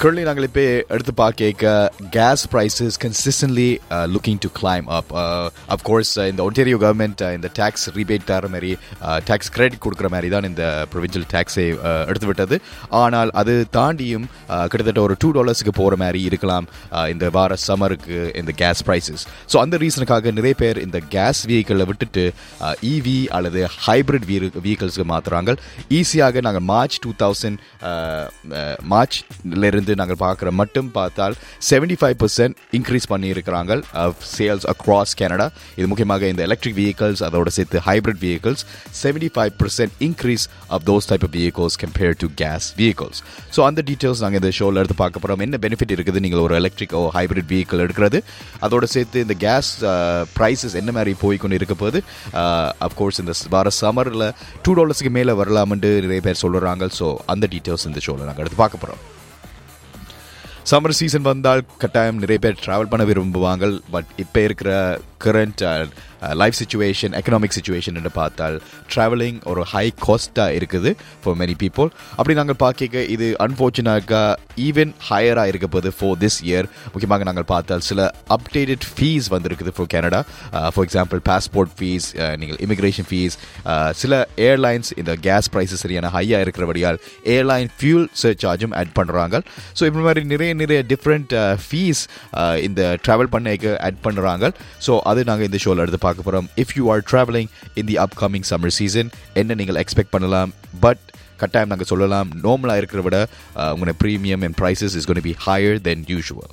currently நாங்கள் இப்போ எடுத்து பார்க்க gas prices consistently looking to climb up of course இந்த ஒன்டேரியோ கவர்மெண்ட் இந்த டேக்ஸ் ரீபேட் தர மாதிரி டேக்ஸ் கிரெடிட் கொடுக்குற மாதிரி தான் இந்த ப்ரொவின்ஷியல் டேக்ஸை எடுத்து விட்டது ஆனால் அது தாண்டியும் uh, கிட்டத்தட்ட ஒரு டூ டாலர்ஸுக்கு போகிற மாதிரி இருக்கலாம் uh, இந்த வார சம்மருக்கு இந்த கேஸ் ப்ரைஸஸ் ஸோ அந்த ரீசனுக்காக நிறைய பேர் இந்த கேஸ் வெஹிக்கிளை விட்டுட்டு இவி அல்லது ஹைப்ரிட் வெஹிக்கிள்ஸ்க்கு மாற்றுறாங்க ஈஸியாக நாங்கள் மார்ச் டூ தௌசண்ட் மார்ச்லேருந்து நாங்கள் பார்க்குற மட்டும் பார்த்தால் செவன்டி ஃபைவ் பர்சன்ட் இன்க்ரீஸ் பண்ணியிருக்கிறாங்க சேல்ஸ் அக்ராஸ் கனடா இது முக்கியமாக இந்த எலக்ட்ரிக் வெஹிக்கிள்ஸ் அதோட சேர்த்து hybrid vehicles seventy five percent increase of those type of vehicles compared to gas vehicles so அந்த டீட்டெயில்ஸ் நாங்கள் இந்த ஷோவில் எடுத்து பார்க்க போகிறோம் என்ன பெனிஃபிட் இருக்குது நீங்கள் ஒரு எலக்ட்ரிக் ஓ ஹைப்ரிட் வெஹிக்கிள் எடுக்கிறது அதோட சேர்த்து இந்த கேஸ் ப்ரைஸஸ் என்ன மாதிரி போய்க்கொண்டு இருக்க போது அஃப்கோர்ஸ் இந்த வார சம்மரில் டூ டாலர்ஸ்க்கு மேலே வரலாம்னு நிறைய பேர் சொல்லுறாங்க ஸோ அந்த டீட்டெயில்ஸ் இந்த ஷோவில் நாங்கள் எடுத்து பார்க்க போகிறோம் சம்மர் சீசன் வந்தால் கட்டாயம் நிறைய பேர் ட்ராவல் பண்ண விரும்புவாங்க பட் இப்போ இருக்கிற current life situation economic situation என்று பார்த்தால் ட்ராவலிங் ஒரு ஹை காஸ்ட்டாக இருக்குது ஃபார் மெனி பீப்புள் அப்படி நாங்கள் பார்க்க இது அன்ஃபார்ச்சுனேட்டாக ஈவன் ஹையராக இருக்க போது ஃபார் திஸ் இயர் முக்கியமாக நாங்கள் பார்த்தால் சில அப்டேட்டட் ஃபீஸ் வந்திருக்குது for Canada for example passport fees நீங்கள் இமிக்ரேஷன் ஃபீஸ் சில ஏர்லைன்ஸ் இந்த கேஸ் ப்ரைஸஸ் சரியான ஹையாக இருக்கிறபடியால் ஏர்லைன் ஃபியூல் சர்சார்ஜும் ஆட் பண்ணுறாங்க ஸோ இப்படி மாதிரி நிறைய நிறைய டிஃப்ரெண்ட் ஃபீஸ் இந்த ட்ராவல் பண்ணைக்கு ஆட் பண்ணுறாங்க ஸோ அது நாங்கள் இந்த ஷோவில் எடுத்து பார்க்க போகிறோம் if you are travelling in the upcoming summer season என்ன நீங்கள் எக்ஸ்பெக்ட் பண்ணலாம் பட் கட்டாயம் நாங்கள் சொல்லலாம் நார்மலாக இருக்கிற விட உங்களோட premium and prices is gonna be higher than usual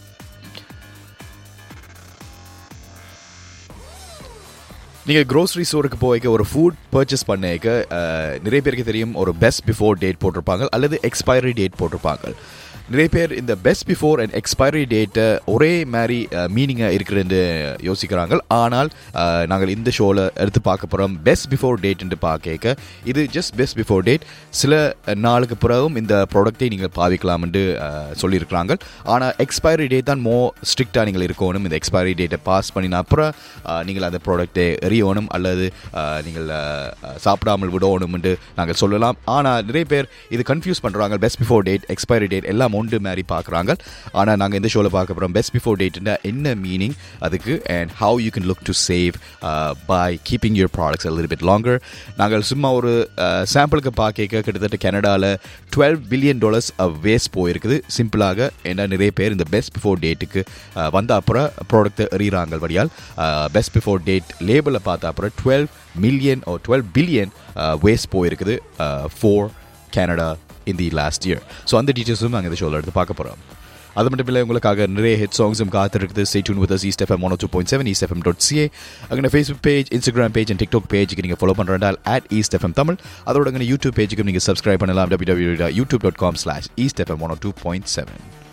நீங்கள் க்ரோசரி ஸ்டோருக்கு போய்க்க ஒரு ஃபுட் பர்ச்சேஸ் பண்ணிக்க நிறைய பேருக்கு தெரியும் ஒரு பெஸ்ட் பிஃபோர் டேட் போட்டிருப்பாங்க அல்லது எக்ஸ்பைரி டேட் போட்டிருப்பாங்க நிறைய பேர் இந்த பெஸ்ட் பிஃபோர் அண்ட் எக்ஸ்பைரி டேட்டை ஒரே மாதிரி மீனிங்காக இருக்குதுன்னு யோசிக்கிறாங்க ஆனால் நாங்கள் இந்த ஷோவில் எடுத்து பார்க்க போகிறோம் பெஸ்ட் பிஃபோர் டேட்ன்ட்டு பார்க்க இது ஜஸ்ட் பெஸ்ட் பிஃபோர் டேட் சில நாளுக்கு பிறகும் இந்த ப்ராடக்டை நீங்கள் பாவிக்கலாம்னு சொல்லியிருக்கிறாங்க ஆனால் எக்ஸ்பைரி டேட் தான் மோ ஸ்ட்ரிக்டாக நீங்கள் இருக்கணும் இந்த எக்ஸ்பைரி டேட்டை பாஸ் பண்ணின அப்புறம் நீங்கள் அந்த ப்ராடக்டை எறியணும் அல்லது நீங்கள் சாப்பிடாமல் விடணும்னு நாங்கள் சொல்லலாம் ஆனால் நிறைய பேர் இது கன்ஃபியூஸ் பண்ணுறாங்க best before date expiry date எல்லாம் ஒன்று மாதிரி பார்க்குறாங்க ஆனால் நாங்கள் இந்த ஷோவில் பார்க்க போகிறோம் பெஸ்ட் பிஃபோர் டேட்னா என்ன மீனிங் அதுக்கு and how you can look to save by keeping your products little bit longer நாங்கள் சும்மா ஒரு சாம்பிளுக்கு பார்க்க கிட்டத்தட்ட கனடாவில் டுவெல் பில்லியன் டாலர்ஸ் வேஸ்ட் போயிருக்குது சிம்பிளாக ஏன்னா நிறைய பேர் இந்த பெஸ்ட் பிஃபோர் டேட்டுக்கு வந்த அப்புறம் ப்ராடக்ட்டை எறிகிறாங்க வழியால் பெஸ்ட் பிஃபோர் டேட் லேபிளை பார்த்த அப்புறம் twelve million oh twelve billion waste போயிருக்குது for Canada in the last year so அந்த டீட்டெயில்ஸும் நாங்கள் இந்த ஷோவில் எடுத்து பார்க்க போகிறோம் அது மட்டும் இல்லை உங்களுக்காக நிறைய ஹிட் சாங்ஸும் காத்திருக்குது stay tune with East FM one two point seven East FM dot CA அங்கே Facebook page Instagram page and TikTok பேஜுக்கு நீங்கள் ஃபாலோ பண்ணுறால் அட் ஈஸ்ட் எஃப்எம் தமிழ் அதோட அங்கே யூடியூப் பேஜுக்கும் நீங்கள் சப்ஸ்கிரைப் பண்ணலாம் W W YouTube dot com slash East FM one two point seven